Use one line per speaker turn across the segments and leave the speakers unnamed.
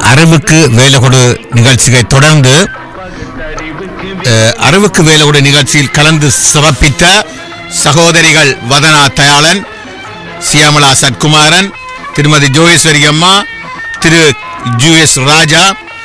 அறிவுக்கு வேலை கொடு நிகழ்ச்சியை தொடர்ந்து அஹ், அறிவுக்கு வேலை கொடு நிகழ்ச்சியில் கலந்து சிறப்பித்த சகோதரிகள் வதனா தயாளன் சியாமலா சத்குமாரன் திருமதி ஜோகேஸ்வரி அம்மா திரு ஜு எஸ் ராஜா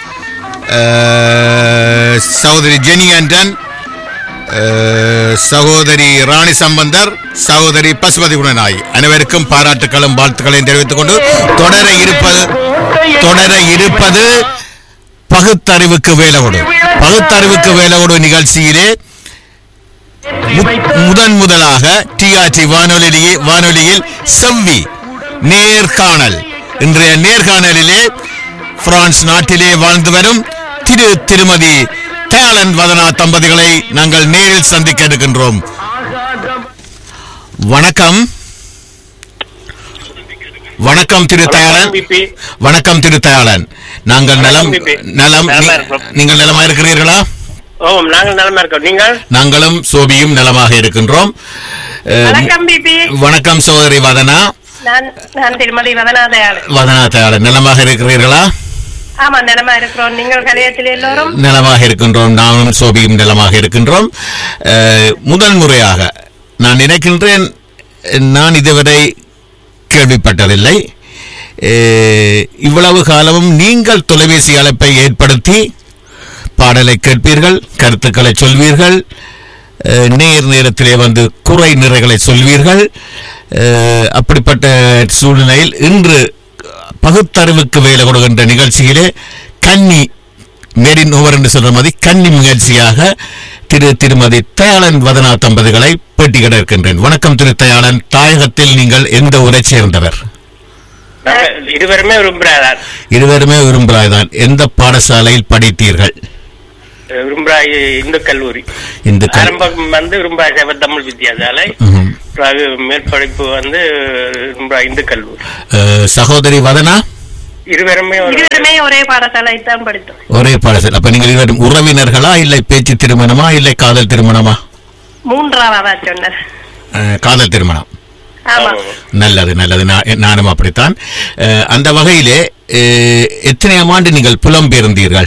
அஹ், சகோதரி ஜெனி ஆண்டன் அஹ், சகோதரி ராணி சம்பந்தர் சகோதரி பசுபதி குணநாய் அனைவருக்கும் பாராட்டுக்களும் வாழ்த்துக்களையும் தெரிவித்துக் கொண்டு தொடர இருப்பது தொடர இருப்பது பகுத்தறிவுக்கு வேலகொடு பகுத்தறிவுக்கு வேலகொடு நிகழ்ச்சியிலே மு- முதன் முதலாக டிஆர்டி வானொலியிலே வானொலியில் செவ்வி நேர்காணல் இன்றைய நேர்காணலிலே பிரான்ஸ் நாட்டிலே வாழ்ந்து வரும் திரு திருமதி தயாளன் வதனா தம்பதிகளை நாங்கள் நேரில் சந்திக்க இருக்கின்றோம் வணக்கம் வணக்கம் திரு தயாளன்
பிபி.
வணக்கம் திரு தயாளன் நாங்கள் நலம்
வணக்கம் பிபி.
நலம்
நலமா
நீ-
இருக்கிறோம்.
நீங்கள் நலமா இருக்கிறீர்களா
ஓ நாங்கள் நலமா இருக்கோம் நீங்கள்
நாங்களும் சோபியும் நலமாக இருக்கின்றோம் அஹ்,
வணக்கம் பிபி
வணக்கம் சோதரி வதனா
நான் நான் திருமதி வதனாதயாள்
வதனா தயாளன் நலமாக இருக்கிறீர்களா
ஆமா நிலமா இருக்கிறோம் நீங்கள் கலையத்தில் எல்லோரும்
நலமாக இருக்கின்றோம் நானும் சோபியும் நலமாக இருக்கின்றோம் அஹ், முதல் முறையாக நான் நினைக்கின்றேன் நான் இதுவரை கேள்விப்பட்டதில்லை அஹ், இவ்வளவு காலமும் நீங்கள் தொலைபேசி அழைப்பை ஏற்படுத்தி பாடலை கேட்பீர்கள் கருத்துக்களை சொல்வீர்கள் அஹ், நேர் நேரத்திலே வந்து குறை நிறைகளை சொல்வீர்கள் அஹ், அப்படிப்பட்ட சூழ்நிலையில் இன்று பகுத்தறிவுக்கு வேலை கொடுக்கின்ற நிகழ்ச்சியிலே கன்னி மேரின் ஓவர் என்று சொல்ற மாதிரி கன்னி முயற்சியாக திரு திருமதி தயாளன் வதனா தம்பதிகளை பேட்டியிட இருக்கின்றேன் வணக்கம் திரு தயாளன் தாயகத்தில் நீங்கள் எந்த ஊரை சேர்ந்தவர்
நாங்கள் இருவருமே விரும்புகிறார்
இருவருமே விரும்புகிறாய்தான் எந்த பாடசாலையில் படித்தீர்கள்
விரும்புகிறாய் இந்து கல்லூரி
இந்த கல்-
ஆரம்பம் வந்து விரும்புகிறாய் சேவ தமிழ் வித்தியாசாலை
ம்ஹும்.
பிறகு மேற்படிப்பு வந்து விரும்புகிறாய் இந்து கல்லூரி
அஹ், சகோதரி வதனா
இருவருமே ஒரு
இருவருமே ஒரே பாடசாலை தான் படித்தோம்
ஒரே பாடசாலை அப்ப நீங்கள் இருவரும் உறவினர்களா இல்லை பேச்சு திருமணமா இல்லை காதல் திருமணமா
மூன்றாவதா சொன்னது
அஹ், காதல் திருமணம்
ஆமா
நல்லது நல்லது நா- நானும் அப்படித்தான் அஹ், அந்த வகையிலே அஹ், எத்தனையாம் ஆண்டு நீங்கள் புலம்பெயர்ந்தீர்கள்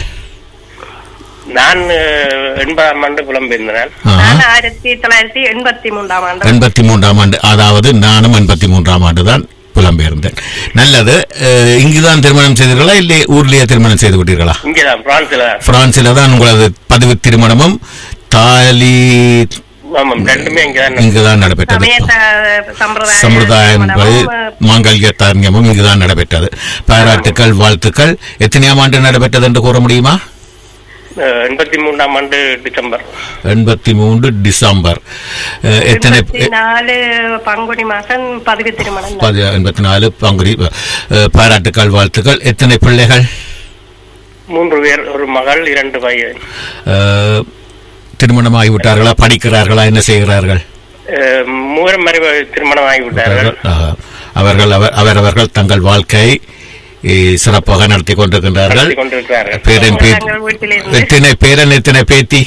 நான் அஹ், எண்பதாம் ஆண்டு புலம்பெயர்ந்தேன்
ஆஹா.
நான் ஆயிரத்தி தொள்ளாயிரத்தி எண்பத்தி மூன்றாம் ஆண்டு
எண்பத்தி மூன்றாம் ஆண்டு அதாவது நானும் எண்பத்தி மூன்றாம் ஆண்டு தான் புலம்பெயர்ந்தேன் நல்லது அஹ், இங்குதான் திருமணம் செய்தீர்களா இல்லை ஊர்லயே திருமணம் செய்து விட்டீர்களா
இங்கேதான் பிரான்ஸ்ல தான்
பிரான்சில் தான் உங்களது பதிவு திருமணமும் தாலி
ஆமாம் ரெண்டுமே இங்கதான்
இங்குதான் நடைபெற்றது
சமய த- சம்பிரதாய
சம்பிரதாயம் என்பது
திருமணமும்,
மாங்கல்ய தாரண்யமும் இங்குதான் நடைபெற்றது பாராட்டுக்கள் வாழ்த்துக்கள் எத்தனையாம் ஆண்டு நடைபெற்றது என்று கூற முடியுமா
அஹ், எண்பத்தி மூணாம் ஆண்டு டிசம்பர்
எண்பத்தி மூன்று டிசம்பர் அஹ், எத்தனை
எண்பத்தி நாலு பங்குனி மாசம் பதிவு திருமணம் தான்.
பதி- எண்பத்தி நாலு பங்குனி அஹ், பாராட்டுக்கள் வாழ்த்துக்கள் எத்தனை பிள்ளைகள்
மூன்று பேர் ஒரு மகள் இரண்டு பையன்
அஹ், திருமணமாகிவிட்டார்களா படிக்கிறார்களா என்ன செய்கிறார்கள்
அஹ், மூவரும் மறைவு திருமணம் ஆகிவிட்டார்கள்
அஹ், அவர்கள் அவர் அவரவர்கள் தங்கள் வாழ்க்கையை eh, சிறப்பாக நடத்தி கொண்டிருக்கின்றார்கள்
நடத்தி கொண்டிருக்கிறார்கள்
பேரன் பேத்தி
தங்கள் வீட்டிலிருந்து
எத்தனை பேரன் எத்தனை பேத்தி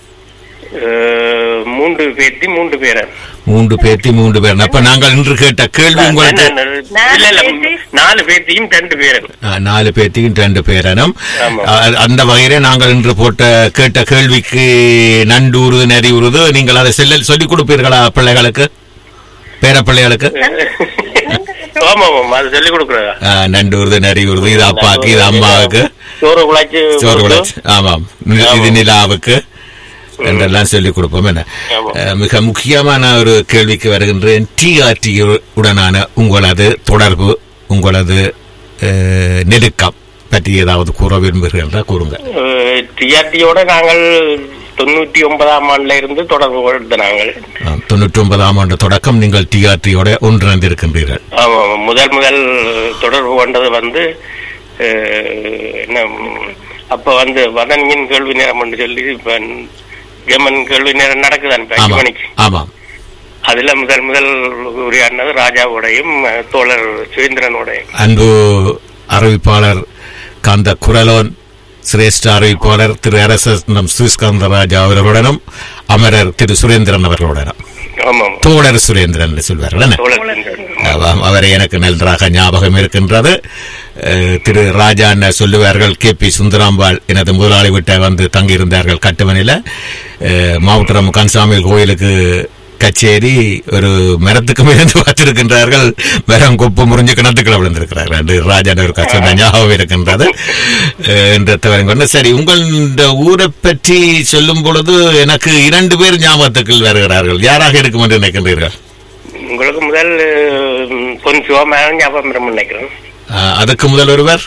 அஹ், மூன்று பேத்தி மூன்று பேரன்
மூன்று பேத்தி மூன்று பேரன் அப்ப நாங்கள் இன்று கேட்ட கேள்வி உங்களுக்கு
இல்ல இல்ல நாலு பேத்தியும் ரெண்டு பேரன்
அஹ், நாலு பேத்தியும் ரெண்டு பேரனும்
ஆமா.
அஹ், அந்த வகையிலே நாங்கள் இன்று போட்ட கேட்ட கேள்விக்கு நண்டூறு நெறியுறுது நீங்கள் அதை செல்ல சொல்லிக் கொடுப்பீர்களா பிள்ளைகளுக்கு பேர பிள்ளைகளுக்கு
ஆமா ஆமா அது சொல்லிக் கொடுக்குறதா
அஹ், நண்டூறுது நெறியுறுது இது அப்பாவுக்கு இது அம்மாவுக்கு
சோறு குழாச்சு
சோறு உழைச்சு ஆமாம் நி- இது நிலாவுக்கு என்றெல்லாம் சொல்லிக் கொடுப்போம் என்ன
ஆமா.
அஹ், மிக முக்கியமான ஒரு கேள்விக்கு வருகின்றேன் டிஆர்டி உடனான உங்களது தொடர்பு உங்களது அஹ், நெருக்கம் பற்றி ஏதாவது கூற விரும்புகிறீர்களா கூறுங்க
டிஆர்டியோட நாங்கள் தொண்ணூத்தி ஒன்பதாம் ஆண்டுல இருந்து தொடர்பு கொண்டு நாங்கள்
ஆம், தொண்ணூற்றி ஒன்பதாம் ஆண்டு தொடக்கம் நீங்கள் டிஆர்டியோட ஒன்றிணைந்திருக்கின்றீர்கள்
ஆமா ஆமா. முதல் முதல் தொடர்பு கொண்டது வந்து அஹ், என்ன ம், அப்ப வந்து வதனியின் கேள்வி நேரம் என்று சொல்லி இப்ப ஜெமன் கேள்வி நேரம் நடக்குதான் இப்ப அஞ்சு
ஆமாம்
மணிக்கு
ஆமாம்
அதுல முதல் முதல் உரையாடினது ராஜாவோடையும் அஹ், தோழர் சுரேந்திரனோடையும்
அன்பு அறிவிப்பாளர் காந்த குரலோன் சிரேஷ்ட அறிவிப்பாளர் திரு அரசம் சுஸ்காந்தராஜா அவர்களுடனும் அமரர் திரு சுரேந்திரன் அவர்களுடனும்
ஆமாம்
தோழர் சுரேந்திரன் என்று சொல்வார்கள் என்ன?
தோழர் சுரேந்திரன்.
ஆமாம், அவரை எனக்கு நன்றாக ஞாபகம் இருக்கின்றது அஹ், திரு ராஜா என்ன சொல்லுவார்கள் கே பி சுந்தராம்பாள் எனது முதலாளி விட்ட வந்து தங்கியிருந்தார்கள் கட்டுமனையில் மாவட்டம் கன்சாமி கோயிலுக்கு கச்சேரி ஒரு மரத்துக்கு மிதந்து பார்த்திருக்கின்றார்கள் மரம் கொப்பு முறிஞ்சு கிணத்துக்குள்ள விழுந்திருக்கிறார்கள் என்று ராஜான ஒரு கஷ்டம் ஞாபகம் இருக்கின்றது அஹ், என்ற தவறு கொண்டு சரி உங்கள் இந்த ஊரை பற்றி சொல்லும் பொழுது எனக்கு இரண்டு பேர் ஞாபகத்துக்குள் வருகிறார்கள் யாராக இருக்கும் என்று நினைக்கின்றீர்கள்
உங்களுக்கு முதல் ம், பொன் சிவமேனன் ஞாபகம் வரும் நினைக்கிறேன்
அஹ், அதுக்கு முதல் ஒருவர்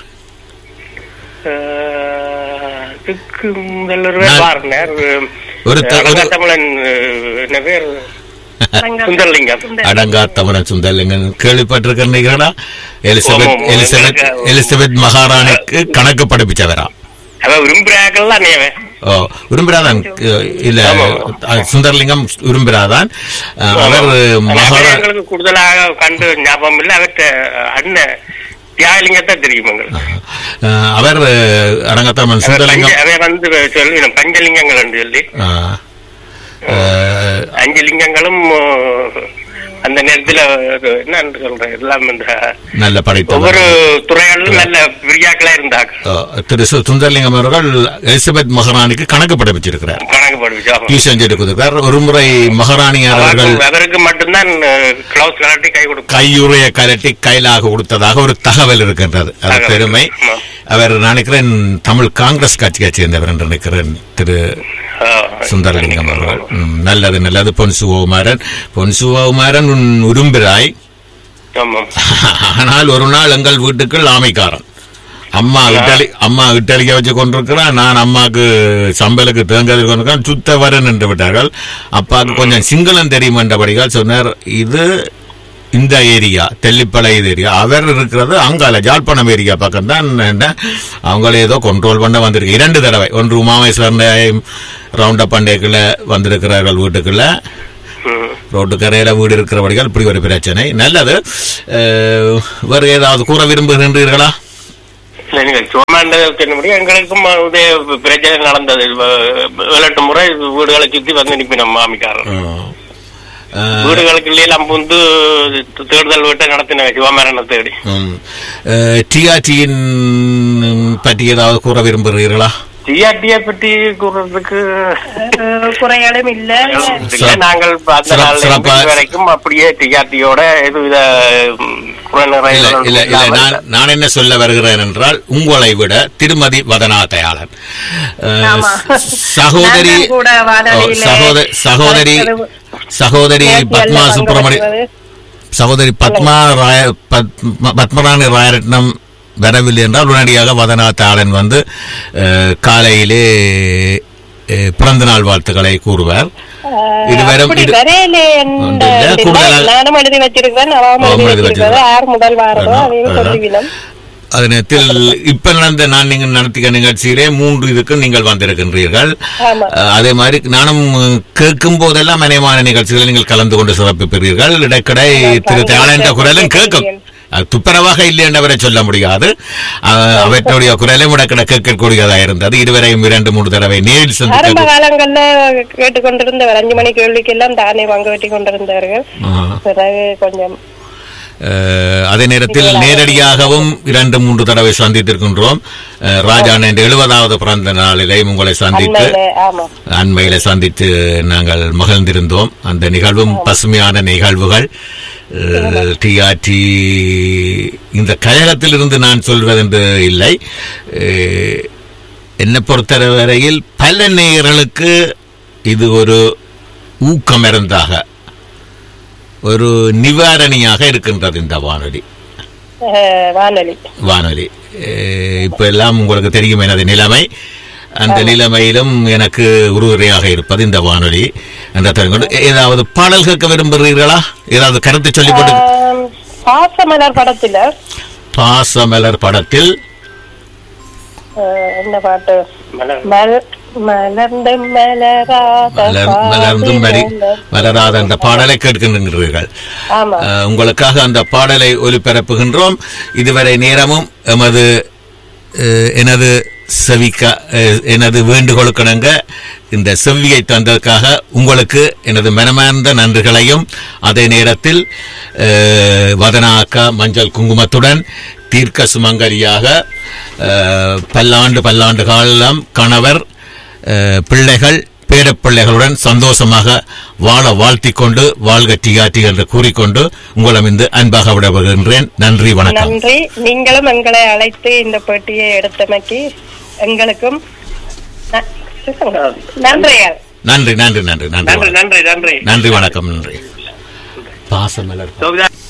அஹ், அதுக்கு முதல் ஒரு
நான்-
பாருனர்
ஒரு த- ஒரு-
தமிழன் என்ன பேர் சுந்தரலிங்கம்
அடங்கா தமிழன் சுந்தரலிங்கன் கேள்விப்பட்டிருக்கிறீர்களா எலிசபெத்
ஆமாம்,
எலிசபெத்
எனக்கு-
எலிசபெத் மகாராணிக்கு கணக்கு படிப்பிச்சவரா
அவ விரும்புறாக்கள் தான் நீவே
ஓ விரும்புகிறாதான் இல்ல
ஆமாம்.
அஹ், சுந்தரலிங்கம் விரும்புகிறாதான் அஹ், அவர் மகாரா
எங்களுக்கு கூடுதலாக கண்டு ஞாபகம் இல்லை அவற்ற அண்ணன் தியாகலிங்கத்தை தெரியும் எங்களுக்கு
அஹ், அவர் அடங்கத்தமிழ்
அவ
சுந்தரலிங்கம்
பஞ்ச- அவ வந்து சொல்லி பஞ்சலிங்கங்கள் என்று சொல்லி
அஹ், அஹ்,
அஞ்சு லிங்கங்களும் அஹ், அந்த நேரத்துல அது என்ன சொல்றேன் எல்லாம் இந்த
நல்ல படைத்தவர்
ஒவ்வொரு துறைகளிலும் நல்ல பிரியாக்களா இருந்தாங்க
அஹ், திரு சு- சுந்தரலிங்கம் அவர்கள் எலிசபெத் மகாராணிக்கு கணக்கு படிப்பிச்சிருக்கிறார்
கணக்கு படிச்சோம்
டியூஷன் சொல்லி கொடுத்திருக்கார் ஒரு முறை மகாராணியார் அவர்கள்
அவருக்கு அவருக்கு மட்டும்தான் கிளவுஸ் கலட்டி கை கொடுக்கும்
கையுறைய கலட்டி கைலாக கொடுத்ததாக ஒரு தகவல் இருக்கின்றது அது
தகவல்.
பெருமை
ஆமா.
அவர் நினைக்கிறேன் தமிழ் காங்கிரஸ் கட்சியை சேர்ந்தவர் என்று நினைக்கிறேன் திரு சுந்தரலிங்கம் அவர்கள் ம், நல்லது நல்லது பொன் சுகுமாரன் பொன் சுகுமாரன் உன் உரும்பிராய்
ஆமாம்
ஆனால் ஒரு நாள் எங்கள் வீட்டுக்குள் ஆமைக்காரன் அம்மா இட்டலி அம்மா இட்டலிக்க வச்சு கொண்டிருக்கிறான் நான் அம்மாக்கு சம்பலுக்கு தேங்காய் கொண்டிருக்கிறேன் சுத்த வர நின்று விட்டார்கள் அப்பாவுக்கு கொஞ்சம் சிங்களம் தெரியும் என்றபடிகள் சொன்னார் இது இந்த ஏரியா தெல்லிப்பளை இது ஏரியா அவர் இருக்கிறது அங்கால ஜாழ்ப்பாணம் ஏரியா பக்கம் தான் என்ன, அவங்கள ஏதோ கண்ட்ரோல் பண்ண வந்திருக்கு இரண்டு தடவை ஒன்று உமாமேஸ்வரன் ரவுண்ட் அப் பண்டேக்குள்ள வந்திருக்கிறார்கள் வீட்டுக்குள்ள
ம்.
ரோட்டு கரையில வீடு இருக்கிறபடிகள் இப்படி ஒரு பிரச்சனை நல்லது அஹ், வேறு ஏதாவது கூற விரும்புகின்றீர்களா
இல்ல, நீங்க சோமாண்டபடி எங்களுக்கும் இதே பிரச்சனை நடந்தது ஏழெட்டு முறை வீடுகளை சுத்தி வந்து நிப்பினோம் மாமிக்காரன்
அஹ்,
வீடுகளுக்கு எல்லாம் புந்து தேடுதல் வீட்டை நடத்தின சிவமரண தேடி
ம். அஹ், டிஆர்டியின் பற்றி ஏதாவது கூற விரும்புகிறீர்களா
டிஆர்டியை பற்றி கூறுறதுக்கு
குறையாலும் இல்ல
இல்ல, நாங்கள் அந்த
சிறப்பு-
நாள்ல
சிறப்பா-
இன்று வரைக்கும் அப்படியே டிஆர்டியோட எதுவித ம், புறநிறை
இல்ல இல்ல இல்ல
இல்லாமல்
நான் நான் என்ன சொல்ல வருகிறேன் என்றால் உங்களை விட திருமதி வதனா தயாளன் அஹ்,
ஆமா.
சகோதரி
நான் தான் கூட வானொலியில
ஓ, சகோதரி சகோதரி சகோதரி
நேர்த்தியல்ல
பத்மா
பங்கு
சுப்பிரமணி
பெறுவது.
சகோதரி பத்மா ராய பத்ம- பத்மராணி ராயரட்னம் வரவில்லை என்றால் உடனடியாக வதனா தாளன் வந்து அஹ், காலையிலே அஹ், பிறந்த நாள் வாழ்த்துக்களை கூறுவார் இது வெறும்
அப்படி
இது-
வரையிலே
ஒன்று இல்ல, கூடுதலா-
நானும் எழுதி வச்சிருக்கேன் அவன்
அவன்
எழுதி
எழுதி
வச்சிருக்கிறது
வச்சிருக்கா.
யார் முதல் வாரதோ
அதான்,
அதையும்
அதான்.
சொல்லுவினம்
அது நேரத்தில் இப்ப நடந்த நான் நீங்கள் நடத்திய நிகழ்ச்சியிலே மூன்று இதுக்கு நீங்கள் வந்திருக்கின்றீர்கள்
ஆமா.
அஹ், அதே மாதிரி நானும் கேட்கும் போதெல்லாம் அநேகமான நிகழ்ச்சிகளில் நீங்கள் கலந்து கொண்டு சிறப்பிப்பீர்கள் இடைக்கடை திரு தயாளன்ற குரலும் கேட்கும் அது துப்புரவாக இல்லை என்றவரை சொல்ல முடியாது அஹ், அவற்றுடைய குரலும் இடக்கட கேட்கக்கூடியதா இருந்தது இதுவரையும் இரண்டு மூன்று தடவை நேரில்
ஆரம்ப
சந்திக்க
காலங்கள்ல கேட்டுக்கொண்டிருந்தவர் அஞ்சு மணி கேள்விக்கெல்லாம் தானே பங்கு வெட்டி கொண்டிருந்தவர்கள்
ஆஹ்.
பிறகு கொஞ்சம்
அஹ், அதே நேரத்தில் நேரடியாகவும் இரண்டு மூன்று தடவை சந்தித்திருக்கின்றோம் அஹ், ராஜான் என்ற எழுபதாவது பிறந்த நாளிலே உங்களை சந்தித்து
அண்மையில ஆமா
அண்மையில சந்தித்து நாங்கள் மகிழ்ந்திருந்தோம் அந்த நிகழ்வும் பசுமையான நிகழ்வுகள் டிஆர்டி இந்த கழகத்திலிருந்து நான் சொல்வதென்று இல்லை அஹ், என்னை பொறுத்தவரையில் பல நேயர்களுக்கு இது ஒரு ஊக்கமருந்தாக ஒரு நிவாரணியாக இருக்கின்றது இந்த வானொலி
அஹ், வானொலி
வானொலி அஹ் இப்ப எல்லாம் உங்களுக்கு தெரியும் எனது நிலைமை அந்த நிலைமையிலும் எனக்கு உறுதுணையாக இருப்பது இந்த வானொலி என்ற தெரிந்து ஏதாவது பாடல் கேட்க விரும்புகிறீர்களா ஏதாவது கருத்து சொல்லிக் கொண்டு
ஆம், பாசமலர் படத்துல
பாசமலர் படத்தில்
அஹ், என்ன பாட்டு
மலர்
மல்- மலர்ந்து மலராத
மலர் மலர்ந்தும் மரி
பாதி மலர்.
மலராத அந்த பாடலை கேட்கின்றீர்கள்
ஆமா
அஹ் உங்களுக்காக அந்த பாடலை ஒலிபரப்புகின்றோம் இதுவரை நேரமும் எமது அஹ், எனது செவிக்க அஹ், எனது வேண்டுகோளுக்கிணங்க இந்த செவ்வியை தந்ததற்காக உங்களுக்கு எனது மனமார்ந்த நன்றிகளையும் அதே நேரத்தில் அஹ், வதனா அக்கா மஞ்சள் குங்குமத்துடன் தீர்க்க சுமங்கரியாக அஹ், பல்லாண்டு பல்லாண்டு காலம் கணவர் அஹ், பிள்ளைகள் பேரப்பிள்ளைகளுடன் சந்தோஷமாக வாழ வாழ்த்திக் கொண்டு வாழ்க டிஆர்டி என்று கூறிக்கொண்டு உங்களிடம் இந்த அன்பாக விடப்படுகின்றேன் நன்றி வணக்கம்
நன்றி நீங்களும் எங்களை அழைத்து இந்த போட்டியை எடுத்தமைக்கு எங்களுக்கும் ந- நன்றிகள்
நன்றி நன்றி நன்றி நன்றி
நன்றி
வணக்கம்.
நன்றி நன்றி
நன்றி வணக்கம் நன்றி பாசமலர்
சோபிதா